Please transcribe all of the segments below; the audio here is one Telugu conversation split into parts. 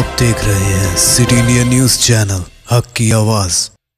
आप देख रहे हैं सिटी इंडिया न्यूज चैनल हक की आवाज़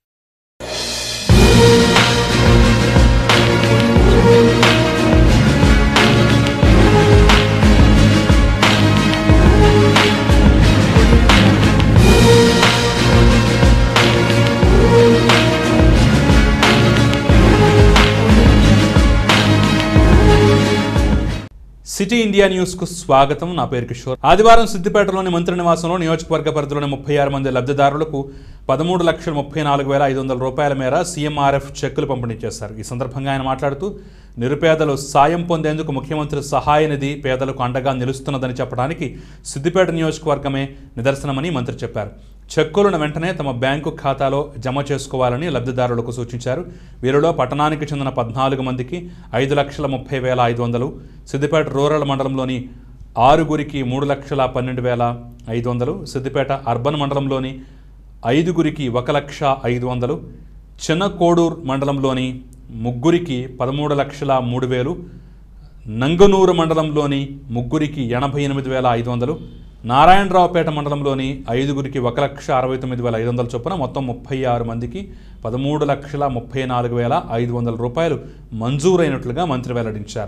సిటీ ఇండియా న్యూస్ కు స్వాగతం నా పేరు కిషోర్ ఆదివారం సిద్దిపేటలోని మంత్రి నివాసంలో నియోజకవర్గ పరిధిలోని ముప్పై ఆరు మంది లబ్ధిదారులకు పదమూడు లక్షల ముప్పై నాలుగు వేల ఐదు వందల రూపాయల మేర సీఎంఆర్ఎఫ్ చెక్కులు పంపిణీ చేశారు ఈ సందర్భంగా ఆయన మాట్లాడుతూ నిరుపేదలు సాయం పొందేందుకు ముఖ్యమంత్రి సహాయ నిధి పేదలకు అండగా నిలుస్తున్నదని చెప్పడానికి సిద్దిపేట నియోజకవర్గమే నిదర్శనమని మంత్రి చెప్పారు చెక్కులను వెంటనే తమ బ్యాంకు ఖాతాలో జమ చేసుకోవాలని లబ్ధిదారులకు సూచించారు వీరిలో పట్టణానికి చెందిన పద్నాలుగు మందికి ఐదు లక్షల ముప్పై వేల ఐదు వందలు సిద్దిపేట రూరల్ మండలంలోని ఆరుగురికి మూడు లక్షల పన్నెండు వేల ఐదు వందలు సిద్దిపేట అర్బన్ మండలంలోని ఐదుగురికి ఒక లక్ష ఐదు వందలు చిన్న కోడూరు మండలంలోని ముగ్గురికి పదమూడు లక్షల మూడు వేలు నంగనూరు మండలంలోని ముగ్గురికి ఎనభై ఎనిమిది వేల ఐదు వందలు నారాయణరావుపేట మండలంలోని ఐదుగురికి ఒక లక్ష అరవై తొమ్మిది వేల ఐదు వందల చొప్పున మొత్తం ముప్పై ఆరు మందికి పదమూడు లక్షల ముప్పై నాలుగు వేల ఐదు వందల రూపాయలు మంజూరైనట్లుగా మంత్రి వెల్లడించారు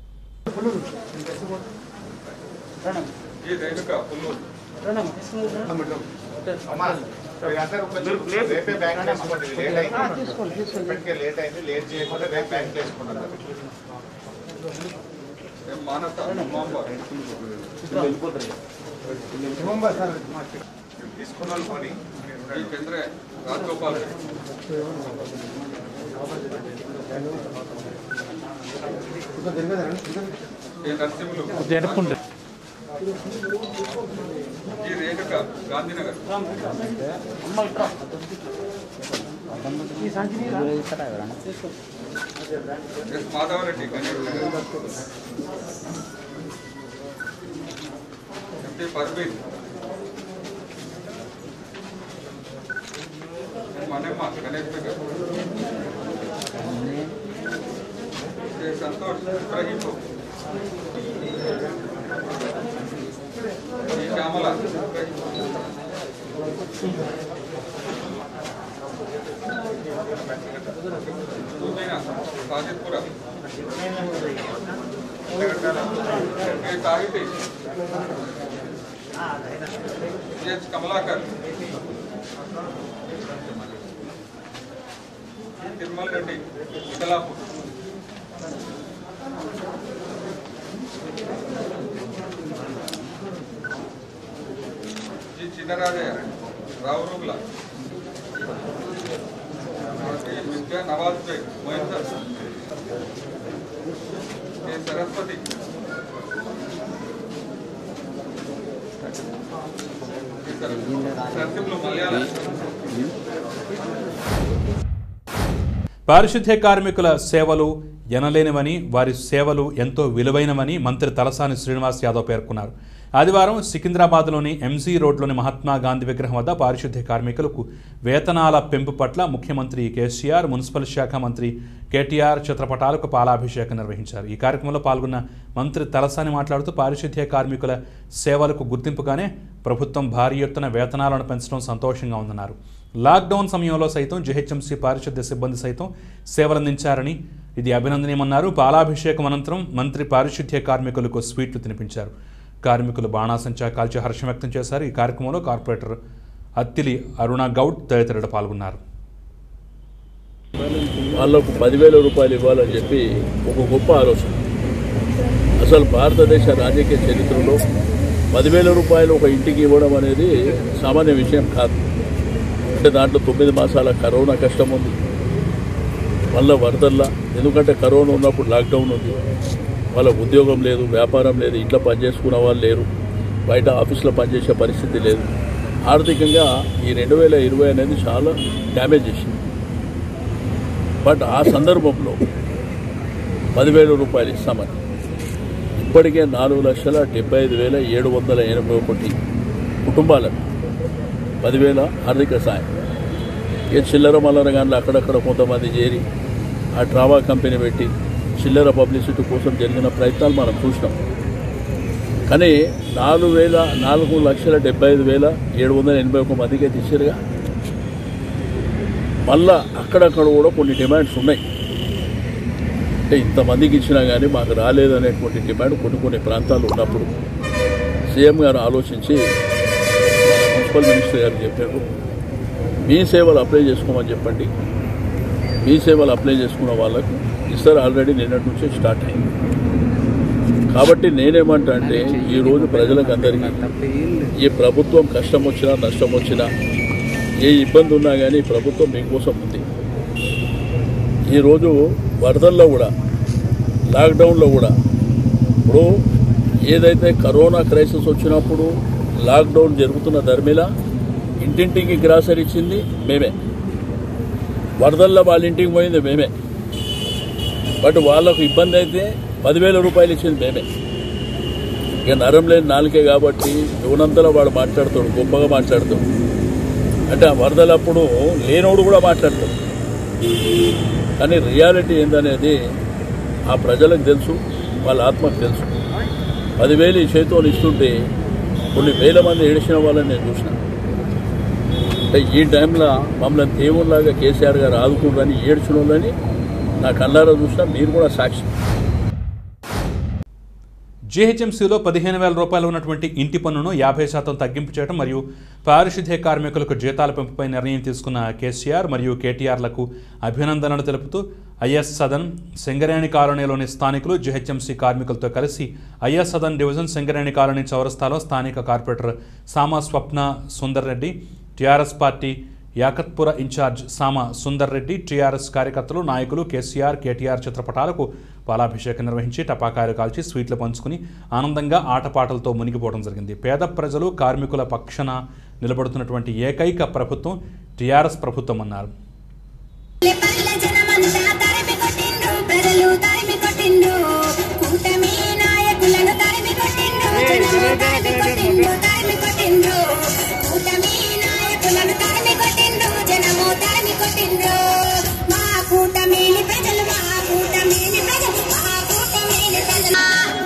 రేపే బ్యాంక్ వేసుకోండి లేట్ అయింది ఇప్పటికే లేట్ అయింది లేట్ చేయకుండా రేపు బ్యాంక్ వేసుకున్నాను తీసుకున్న వాళ్ళు కొని మాధవరెడ్డి ఎంపీ పర్వీన్ మనమ్మ గణేష్ నగర్ ఏ సంతోష్ ఇబ్రహీం ఈ శ్యామల సూచన సాజిత్పుర ఏ సాహితీ ఎస్ కమలాకర్ తిరుమల రెడ్డి వికలాపూర్ జి చిన్నరాజయ్య రావురుగుల విద్యా నవాజ్ బేగ్ మహేందర్ కె సరస్వతి సరసిపులు మలయాళం పారిశుద్ధ్య కార్మికుల సేవలు ఎనలేనివని వారి సేవలు ఎంతో విలువైనవని మంత్రి తలసాని శ్రీనివాస్ యాదవ్ పేర్కొన్నారు ఆదివారం సికింద్రాబాద్లోని ఎంజీ రోడ్లోని మహాత్మా గాంధీ విగ్రహం వద్ద పారిశుద్ధ్య కార్మికులకు వేతనాల పెంపు పట్ల ముఖ్యమంత్రి కేసీఆర్ మున్సిపల్ శాఖ మంత్రి కేటీఆర్ చిత్రపటాలకు పాలాభిషేకం నిర్వహించారు ఈ కార్యక్రమంలో పాల్గొన్న మంత్రి తలసాని మాట్లాడుతూ పారిశుద్ధ్య కార్మికుల సేవలకు గుర్తింపుగానే ప్రభుత్వం భారీ ఎత్తున వేతనాలను పెంచడం సంతోషంగా ఉందన్నారు లాక్డౌన్ సమయంలో సైతం జీహెచ్ఎంసీ పారిశుద్ధ్య సిబ్బంది సైతం సేవలందించారని ఇది అభినందనీయమన్నారు పాలాభిషేకం అనంతరం మంత్రి పారిశుద్ధ్య కార్మికులకు స్వీట్లు తినిపించారు కార్మికులు బాణాసంచా కాల్చి హర్షం వ్యక్తం చేశారు ఈ కార్యక్రమంలో కార్పొరేటర్ అత్తిలి అరుణ గౌడ్ తదితరులు పాల్గొన్నారు వాళ్ళకు పదివేల రూపాయలు ఇవ్వాలని చెప్పి ఒక గొప్ప ఆలోచన అసలు భారతదేశ రాజకీయ చరిత్రలో పదివేల రూపాయలు ఒక ఇంటికి ఇవ్వడం అనేది సామాన్య విషయం కాదు అంటే దాంట్లో తొమ్మిది మాసాల కరోనా కష్టం ఉంది మళ్ళీ వరదల్లా ఎందుకంటే కరోనా ఉన్నప్పుడు లాక్డౌన్ ఉంది వాళ్ళకు ఉద్యోగం లేదు వ్యాపారం లేదు ఇంట్లో పనిచేసుకున్న వాళ్ళు లేరు బయట ఆఫీస్లో పనిచేసే పరిస్థితి లేదు ఆర్థికంగా ఈ రెండు వేల ఇరవై అనేది చాలా డ్యామేజ్ చేసింది బట్ ఆ సందర్భంలో పదివేల రూపాయలు ఇస్తామని ఇప్పటికే నాలుగు లక్షల డెబ్బై ఐదు వేల ఏడు వందల ఎనభై ఒకటి కుటుంబాలకు పదివేల ఆర్థిక సాయం ఇక చిల్లర మల్లర కానీ అక్కడక్కడ కొంతమంది చేరి ఆ డ్రామా కంపెనీ పెట్టి చిల్లర పబ్లిసిటీ కోసం జరిగిన ప్రయత్నాలు మనం చూసినాం కానీ నాలుగు వేల నాలుగు లక్షల డెబ్బై ఐదు వేల ఏడు వందల ఎనభై ఒక మందికి అయితే ఇచ్చారుగా మళ్ళా అక్కడక్కడ కూడా కొన్ని డిమాండ్స్ ఉన్నాయి అంటే ఇంతమందికి ఇచ్చినా కానీ మాకు రాలేదు అనేటువంటి డిమాండ్ కొన్ని కొన్ని ప్రాంతాలు ఉన్నప్పుడు సీఎం గారు ఆలోచించి మన మున్సిపల్ మినిస్టర్ గారు చెప్పారు మీ సేవలు అప్లై చేసుకోమని చెప్పండి మీ సేవలు అప్లై చేసుకున్న వాళ్ళకు ఇస్తారు ఆల్రెడీ నిన్నటి నుంచే స్టార్ట్ అయింది కాబట్టి నేనేమంటా అంటే ఈరోజు ప్రజలకు అందరికీ ఈ ప్రభుత్వం కష్టం వచ్చినా నష్టం వచ్చినా ఏ ఇబ్బంది ఉన్నా కానీ ఈ ప్రభుత్వం మీకోసం ఉంది ఈరోజు వరదల్లో కూడా లాక్డౌన్లో కూడా ఇప్పుడు ఏదైతే కరోనా క్రైసిస్ వచ్చినప్పుడు లాక్డౌన్ జరుగుతున్న ధర్మిలా ఇంటింటికి గ్రాసరీ ఇచ్చింది మేమే వరదల్లో వాళ్ళ ఇంటికి పోయింది మేమే బట్ వాళ్ళకు ఇబ్బంది అయితే పదివేల రూపాయలు ఇచ్చింది మేమే ఇక నరం లేని నాలుకే కాబట్టి యువనంతలో వాడు మాట్లాడతాడు గొప్పగా మాట్లాడతాడు అంటే ఆ వరదలప్పుడు లేనోడు కూడా మాట్లాడతాడు కానీ రియాలిటీ ఏందనేది ఆ ప్రజలకు తెలుసు వాళ్ళ ఆత్మకు తెలుసు పదివేలు ఈ చేతితో ఇస్తుంటే కొన్ని వేల మంది ఏడిచిన వాళ్ళని నేను చూసిన అంటే ఈ టైంలో మమ్మల్ని దేవుళ్ళలాగా కేసీఆర్ గారు ఆదుకుంటారని ఏడ్చిన వాళ్ళని నా కళ్ళారా చూసినా మీరు కూడా సాక్షి జీహెచ్ఎంసీలో పదిహేను వేల రూపాయలు ఉన్నటువంటి ఇంటి పన్నును యాభై శాతం తగ్గింపు చేయడం మరియు పారిశుద్ధ్య కార్మికులకు జీతాల పెంపుపై నిర్ణయం తీసుకున్న కేసీఆర్ మరియు కేటీఆర్లకు అభినందనలు తెలుపుతూ ఐఎస్ సదన్ సింగరేణి కాలనీలోని స్థానికులు జీహెచ్ఎంసీ కార్మికులతో కలిసి IS Sadan division Singareni colony చౌరస్తాలో స్థానిక corporator Sama Swapna Sundar Reddy TRS party Yakutpura incharge Sama Sundar Reddy TRS కార్యకర్తలు నాయకులు కేసీఆర్ కేటీఆర్ చిత్రపటాలకు పాలాభిషేకం నిర్వహించి టపాకాయలు కాల్చి స్వీట్లు పంచుకుని ఆనందంగా ఆటపాటలతో మునిగిపోవడం జరిగింది పేద ప్రజలు కార్మికుల పక్షాన నిలబడుతున్నటువంటి ఏకైక ప్రభుత్వం టీఆర్ఎస్ ప్రభుత్వం అన్నారు పల్లె జనమంతా తరిమి కొట్టిండ్రు ప్రజలు తరిమి కొట్టిండ్రు కూటమి నాయకులను తరిమి కొట్టిండ్రు జనము తరిమి కొట్టిండ్రు తరిమి కొట్టిండ్రు కూటమి నాయకులను తరిమి కొట్టిండ్రు జనము తరిమి కొట్టిండ్రు మా కూటమిని ప్రజలు మా కూటమిని ప్రజలు మా కూటమిని ప్రజలు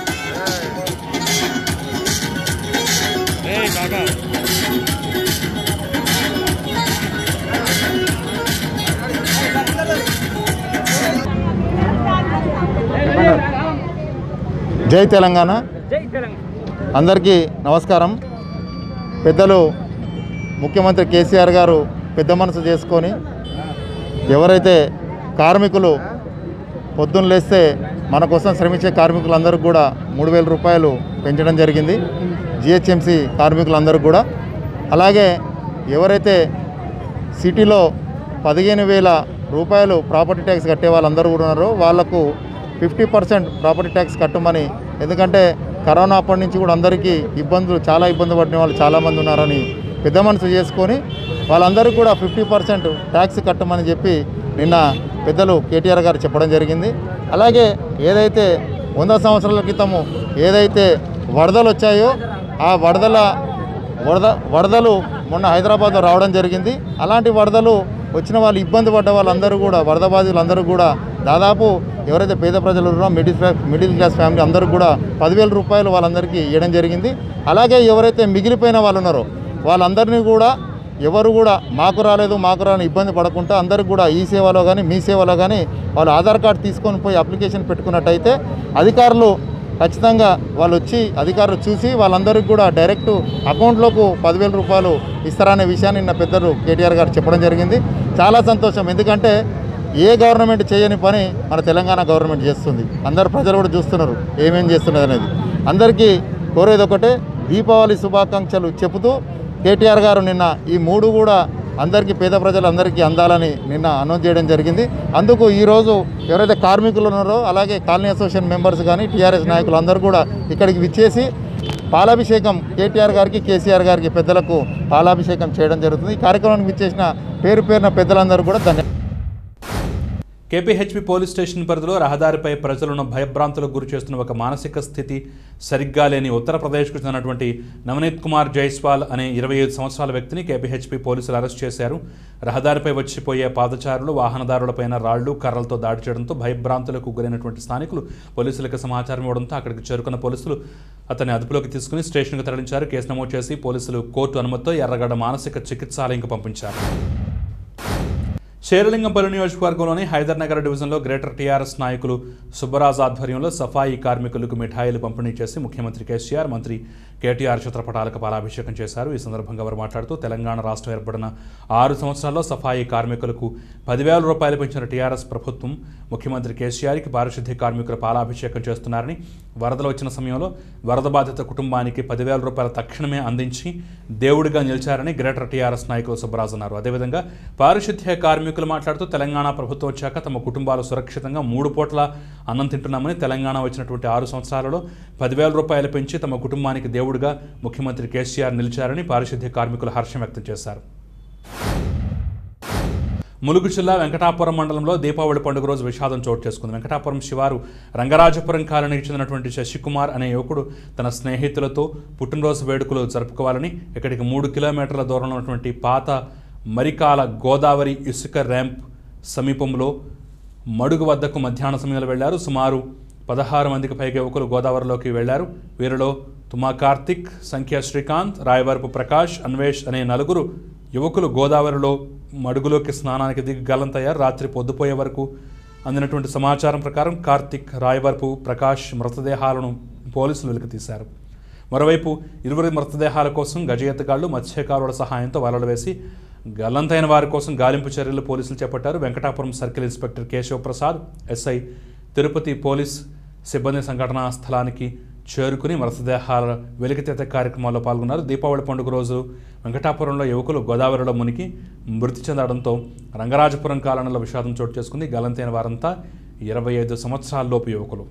జై తెలంగాణ అందరికీ నమస్కారం పెద్దలు ముఖ్యమంత్రి కేసీఆర్ గారు పెద్ద మనసు చేసుకొని ఎవరైతే కార్మికులు పొద్దున్న లేస్తే మన కోసం శ్రమించే కార్మికులందరికీ కూడా మూడు వేల రూపాయలు పెంచడం జరిగింది జిహెచ్ఎంసి కార్మికులందరికీ కూడా అలాగే ఎవరైతే సిటీలో పదిహేను వేల రూపాయలు ప్రాపర్టీ ట్యాక్స్ కట్టే వాళ్ళందరూ కూడా ఉన్నారో వాళ్లకు ఫిఫ్టీ పర్సెంట్ ప్రాపర్టీ ట్యాక్స్ కట్టమని ఎందుకంటే కరోనా అప్పటి నుంచి కూడా అందరికీ ఇబ్బందులు చాలా ఇబ్బంది పడిన వాళ్ళు చాలామంది ఉన్నారని పెద్ద మనసు చేసుకొని వాళ్ళందరికీ కూడా ఫిఫ్టీ పర్సెంట్ ట్యాక్స్ కట్టమని చెప్పి నిన్న పెద్దలు కేటీఆర్ గారు చెప్పడం జరిగింది అలాగే ఏదైతే వంద సంవత్సరాల క్రితము ఏదైతే వరదలు వచ్చాయో ఆ వరదల వరద వరదలు మొన్న హైదరాబాద్లో రావడం జరిగింది అలాంటి వరదలు వచ్చిన వాళ్ళు ఇబ్బంది పడ్డ వాళ్ళందరూ కూడా వరద బాధితులందరూ కూడా దాదాపు ఎవరైతే పేద ప్రజలు ఉన్నారో middle class middle class family అందరూ కూడా పదివేల రూపాయలు వాళ్ళందరికీ ఇవ్వడం జరిగింది అలాగే ఎవరైతే మిగిలిపోయిన వాళ్ళు ఉన్నారో వాళ్ళందరినీ కూడా ఎవరు కూడా మాకు రాలేదు మాకు రాని ఇబ్బంది పడకుండా అందరికి కూడా ఈ సేవలో కానీ మీ సేవలో కానీ వాళ్ళు ఆధార్ కార్డు తీసుకొని పోయి అప్లికేషన్ పెట్టుకున్నట్టయితే అధికారులు ఖచ్చితంగా వాళ్ళు వచ్చి అధికారులు చూసి వాళ్ళందరికీ కూడా డైరెక్ట్ అకౌంట్లోకి పదివేల రూపాయలు ఇస్తారనే విషయాన్ని నిన్న పెద్దలు కేటీఆర్ గారు చెప్పడం జరిగింది చాలా సంతోషం ఎందుకంటే ఏ గవర్నమెంట్ చేయని పని మన తెలంగాణ గవర్నమెంట్ చేస్తుంది అందరు ప్రజలు కూడా చూస్తున్నారు ఏమేం చేస్తున్నది అనేది అందరికీ కోరేది ఒకటే దీపావళి శుభాకాంక్షలు చెబుతూ కేటీఆర్ గారు నిన్న ఈ మూడు కూడా అందరికీ పేద ప్రజలందరికీ అందాలని నిన్న అనౌన్స్ చేయడం జరిగింది అందుకు ఈరోజు ఎవరైతే కార్మికులు ఉన్నారో అలాగే కాలనీ అసోసియేషన్ మెంబర్స్ కానీ టీఆర్ఎస్ నాయకులు అందరూ కూడా ఇక్కడికి విచ్చేసి పాలాభిషేకం కేటీఆర్ గారికి కేసీఆర్ గారికి పెద్దలకు పాలాభిషేకం చేయడం జరుగుతుంది ఈ కార్యక్రమానికి విచ్చేసిన పేరు పేరున పెద్దలందరూ కూడా ధన్యవాదాలు కేపీహెచ్పి పోలీస్ స్టేషన్ పరిధిలో రహదారిపై ప్రజలను భయభ్రాంతులకు గురి చేస్తున్న ఒక మానసిక స్థితి సరిగ్గా లేని ఉత్తరప్రదేశ్కు చెందినటువంటి నవనీత్ కుమార్ జైస్వాల్ అనే ఇరవై ఐదు సంవత్సరాల వ్యక్తిని కేపీహెచ్పి పోలీసులు అరెస్ట్ చేశారు రహదారిపై వచ్చిపోయే పాదచారులు వాహనదారులపైన రాళ్లు కర్రలతో దాడి చేయడంతో భయభ్రాంతులకు గురైనటువంటి స్థానికులు పోలీసులకు సమాచారం ఇవ్వడంతో అక్కడికి చేరుకున్న పోలీసులు అతన్ని అదుపులోకి తీసుకుని స్టేషన్కు తరలించారు కేసు నమోదు చేసి పోలీసులు కోర్టు అనుమతితో ఎర్రగడ్డ మానసిక చికిత్సాలయంకు పంపించారు శేరలింగంపల్లి నియోజకవర్గంలోని హైదర్నగర్ డివిజన్లో గ్రేటర్ టీఆర్ఎస్ నాయకులు సుబ్బరాజ్ ఆధ్వర్యంలో సఫాయి కార్మికులకు మిఠాయిలు పంపిణీ చేసి ముఖ్యమంత్రి కేసీఆర్ మంత్రి కేటీఆర్ చిత్రపటాలకు పాలాభిషేకం చేశారు ఈ సందర్భంగా వారు మాట్లాడుతూ తెలంగాణ రాష్ట్రం ఏర్పడిన ఆరు సంవత్సరాల్లో సఫాయి కార్మికులకు పదివేల రూపాయలు పెంచిన టీఆర్ఎస్ ప్రభుత్వం ముఖ్యమంత్రి కేసీఆర్కి పారిశుద్ధ్య కార్మికుల పాలాభిషేకం చేస్తున్నారని వరదలు వచ్చిన సమయంలో వరద బాధిత కుటుంబానికి పదివేల రూపాయలు తక్షణమే అందించి దేవుడిగా నిలిచారని గ్రేటర్ టీఆర్ఎస్ నాయకులు సుబ్బరాజు అన్నారు అదేవిధంగా పారిశుద్ధ్య కార్మికులు మాట్లాడుతూ తెలంగాణ ప్రభుత్వం వచ్చాక తమ కుటుంబాలు సురక్షితంగా మూడు పూట్ల అన్నం తింటున్నామని తెలంగాణ వచ్చినటువంటి ఆరు సంవత్సరాలలో పదివేల రూపాయలు పెంచి తమ కుటుంబానికి దేవుడిగా ముఖ్యమంత్రి కేసీఆర్ నిలిచారని పారిశుద్ధ్య కార్మికులు హర్షం వ్యక్తం చేశారు ములుగు జిల్లా వెంకటాపురం మండలంలో దీపావళి పండుగ రోజు విషాదం చోటు చేసుకుంది వెంకటాపురం శివారు రంగరాజపురం కాలనీకి చెందినటువంటి శశికుమార్ అనే యువకుడు తన స్నేహితులతో పుట్టినరోజు వేడుకలు జరుపుకోవాలని ఇక్కడికి మూడు కిలోమీటర్ల దూరంలో ఉన్నటువంటి పాత మరికాల గోదావరి ఇసుక ర్యాంప్ సమీపంలో మడుగు వద్దకు మధ్యాహ్న సమయంలో వెళ్లారు సుమారు పదహారు మందికి పైగా యువకులు గోదావరిలోకి వెళ్లారు వీరిలో తుమా కార్తిక్ సంఖ్య శ్రీకాంత్ రాయవరపు ప్రకాష్ అన్వేష్ అనే నలుగురు యువకులు గోదావరిలో మడుగులోకి స్నానానికి దిగి గల్లంతయ్యారు రాత్రి పొద్దుపోయే వరకు అందినటువంటి సమాచారం ప్రకారం కార్తిక్ రాయవరపు ప్రకాష్ మృతదేహాలను పోలీసులు వెలికితీశారు మరోవైపు ఇరువురి మృతదేహాల కోసం గజయెత్తగాళ్లు మత్స్యకారుల సహాయంతో వలలు వేసి గల్లంతైన వారి కోసం గాలింపు చర్యలు పోలీసులు చేపట్టారు Venkatapuram circle inspector Keshava Prasad SI Tirupati police సిబ్బంది సంఘటనా స్థలానికి చేరుకుని మృతదేహాల వెలికితీత కార్యక్రమాల్లో పాల్గొన్నారు దీపావళి పండుగ రోజు వెంకటాపురంలో యువకులు గోదావరిలో మునిగి మృతి చెందడంతో రంగరాజపురం కాలనీలో విషాదం చోటు చేసుకుంది గల్లంతైన వారంతా ఇరవై ఐదు సంవత్సరాల్లోపు యువకులు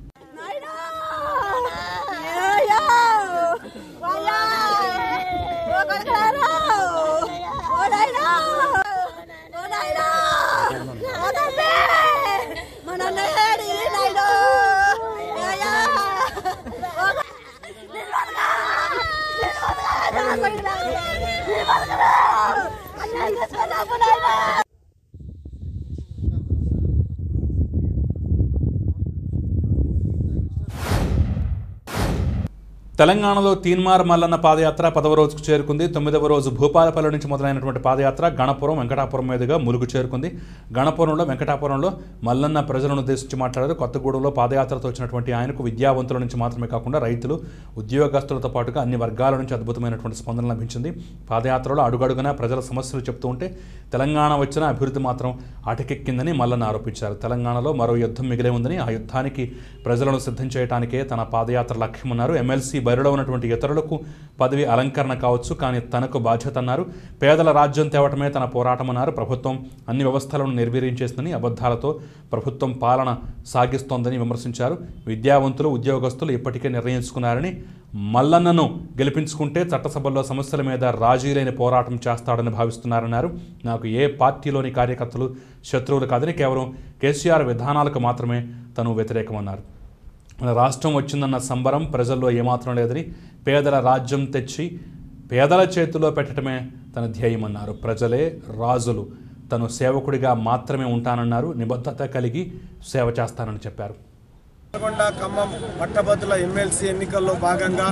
తెలంగాణలో తీన్మార్ మల్లన్న పాదయాత్ర పదవ రోజుకు చేరుకుంది తొమ్మిదవ రోజు భూపాలపల్లి నుంచి మొదలైనటువంటి పాదయాత్ర గణపురం వెంకటాపురం మీదుగా ములుగు చేరుకుంది గణపురంలో వెంకటాపురంలో మల్లన్న ప్రజలను ఉద్దేశించి మాట్లాడారు కొత్తగూడెంలో పాదయాత్రతో వచ్చినటువంటి ఆయనకు విద్యావంతుల నుంచి మాత్రమే కాకుండా రైతులు ఉద్యోగస్తులతో పాటుగా అన్ని వర్గాల నుంచి అద్భుతమైనటువంటి స్పందన లభించింది పాదయాత్రలో అడుగడుగునా ప్రజల సమస్యలు చెప్తూ ఉంటే తెలంగాణ వచ్చిన అభివృద్ధి మాత్రం అటకెక్కిందని మల్లన్న ఆరోపించారు తెలంగాణలో మరో యుద్ధం మిగిలే ఉందని ఆ యుద్ధానికి ప్రజలను సిద్ధం చేయడానికే తన పాదయాత్ర లక్ష్యమన్నారు ఎమ్మెల్సీ బరిలో ఉన్నటువంటి ఇతరులకు పదవి అలంకరణ కావచ్చు కానీ తనకు బాధ్యత అన్నారు పేదల రాజ్యం తేవటమే తన పోరాటమన్నారు ప్రభుత్వం అన్ని వ్యవస్థలను నిర్వీర్యం చేసిందని అబద్ధాలతో ప్రభుత్వం పాలన సాగిస్తోందని విమర్శించారు విద్యావంతులు ఉద్యోగస్తులు ఇప్పటికే నిర్ణయించుకున్నారని మల్లన్నను గెలిపించుకుంటే చట్టసభల్లో సమస్యల మీద రాజీ లేని పోరాటం చేస్తాడని భావిస్తున్నారన్నారు నాకు ఏ పార్టీలోని కార్యకర్తలు శత్రువులు కాదని కేవలం కేసీఆర్ విధానాలకు మాత్రమే తను వ్యతిరేకమన్నారు మన రాష్ట్రం వచ్చిందన్న సంబరం ప్రజల్లో ఏమాత్రం లేదని పేదల రాజ్యం తెచ్చి పేదల చేతిలో పెట్టడమే తన ధ్యేయమన్నారు ప్రజలే రాజులు తను సేవకుడిగా మాత్రమే ఉంటానన్నారు నిబద్ధత కలిగి సేవ చేస్తానని చెప్పారు నల్గొండ ఖమ్మం పట్టభద్రుల ఎమ్మెల్సీ ఎన్నికల్లో భాగంగా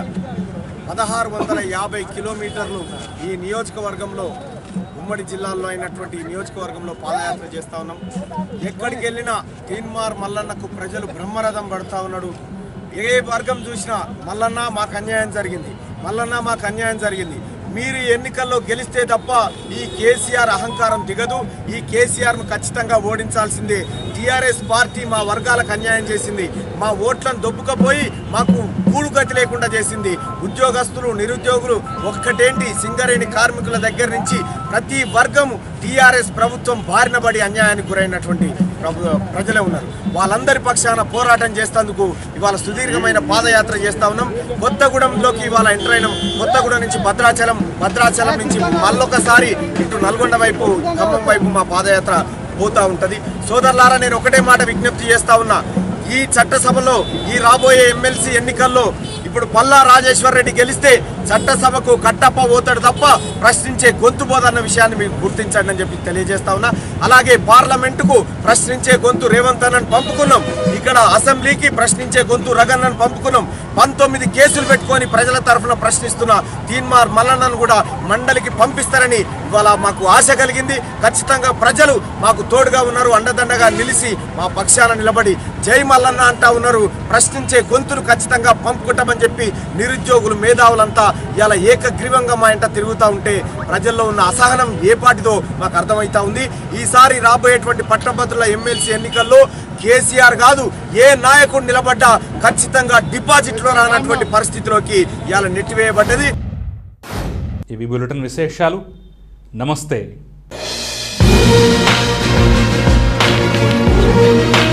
పదహారు వందల యాభై కిలోమీటర్లు ఈ నియోజకవర్గంలో ఉమ్మడి జిల్లాల్లో అయినటువంటి ఈ నియోజకవర్గంలో పాదయాత్ర చేస్తా ఉన్నాం ఎక్కడికి వెళ్ళినా తీన్మార్ మల్లన్నకు ప్రజలు బ్రహ్మరథం పడతా ఉన్నాడు ఏ వర్గం చూసినా మల్లన్న మాకు అన్యాయం జరిగింది మల్లన్న మాకు అన్యాయం జరిగింది మీరు ఈ ఎన్నికల్లో గెలిస్తే తప్ప ఈ కేసీఆర్ అహంకారం దిగదు ఈ కేసీఆర్ను ఖచ్చితంగా ఓడించాల్సిందే టీఆర్ఎస్ పార్టీ మా వర్గాలకు అన్యాయం చేసింది మా ఓట్లను దొబ్బుకపోయి మాకు కూడుగతి లేకుండా చేసింది ఉద్యోగస్తులు నిరుద్యోగులు ఒక్కటేంటి సింగరేణి కార్మికుల దగ్గర నుంచి ప్రతి వర్గము టీఆర్ఎస్ ప్రభుత్వం బారిన పడి అన్యాయానికి గురైనటువంటి ప్రభు ప్రజలే ఉన్నారు వాళ్ళందరి పక్షాన పోరాటం చేస్తేందుకు ఇవాళ సుదీర్ఘమైన పాదయాత్ర చేస్తా ఉన్నాం కొత్తగూడెంలోకి ఇవాళ ఎంటర్ అయినాం కొత్తగూడెం నుంచి భద్రాచలం భద్రాచలం నుంచి మళ్ళొకసారి ఇటు నల్గొండ వైపు ఖమ్మం వైపు మా పాదయాత్ర పోతా ఉంటది సోదరులారా నేను ఒకటే మాట విజ్ఞప్తి చేస్తా ఉన్నా ఈ చట్టసభలో ఈ రాబోయే ఎమ్మెల్సీ ఎన్నికల్లో ఇప్పుడు పల్లా రాజేశ్వర్ రెడ్డి గెలిస్తే చట్టసభకు కట్టప్ప పోతాడు తప్ప ప్రశ్నించే గొంతు పోదన్న విషయాన్ని మీకు గుర్తించండి అని చెప్పి తెలియజేస్తా ఉన్నా అలాగే పార్లమెంటుకు ప్రశ్నించే గొంతు రేవంత్ అన్నని పంపుకున్నాం ఇక్కడ అసెంబ్లీకి ప్రశ్నించే గొంతు రగన్నను పంపుకున్నాం పంతొమ్మిది కేసులు పెట్టుకొని ప్రజల తరఫున ప్రశ్నిస్తున్న తీన్మార్ మల్లన్నను కూడా మండలికి పంపిస్తారని ఇవాళ మాకు ఆశ కలిగింది ఖచ్చితంగా ప్రజలు మాకు తోడుగా ఉన్నారు అండదండగా నిలిచి మా పక్షాన నిలబడి జై మల్లన్న అంటా ఉన్నారు ప్రశ్నించే గొంతును ఖచ్చితంగా పంపుకుంటామని చెప్పి నిరుద్యోగులు మేధావులంతా ఇలా ఏకగ్రీవంగా మా ఇంట తిరుగుతూ ఉంటే ప్రజల్లో ఉన్న అసహనం ఏ పాటిదో మాకు అర్థమవుతా ఉంది ఈసారి రాబోయేటువంటి పట్టభద్రుల ఎమ్మెల్సీ ఎన్నికల్లో కేసీఆర్ కాదు ఏ నాయకుడు నిలబడ్డా ఖచ్చితంగా డిపాజిట్లో రానటువంటి పరిస్థితిలోకి ఇవాళ నెట్టివేయబడ్డది ఇవి బులెటిన్ విశేషాలు నమస్తే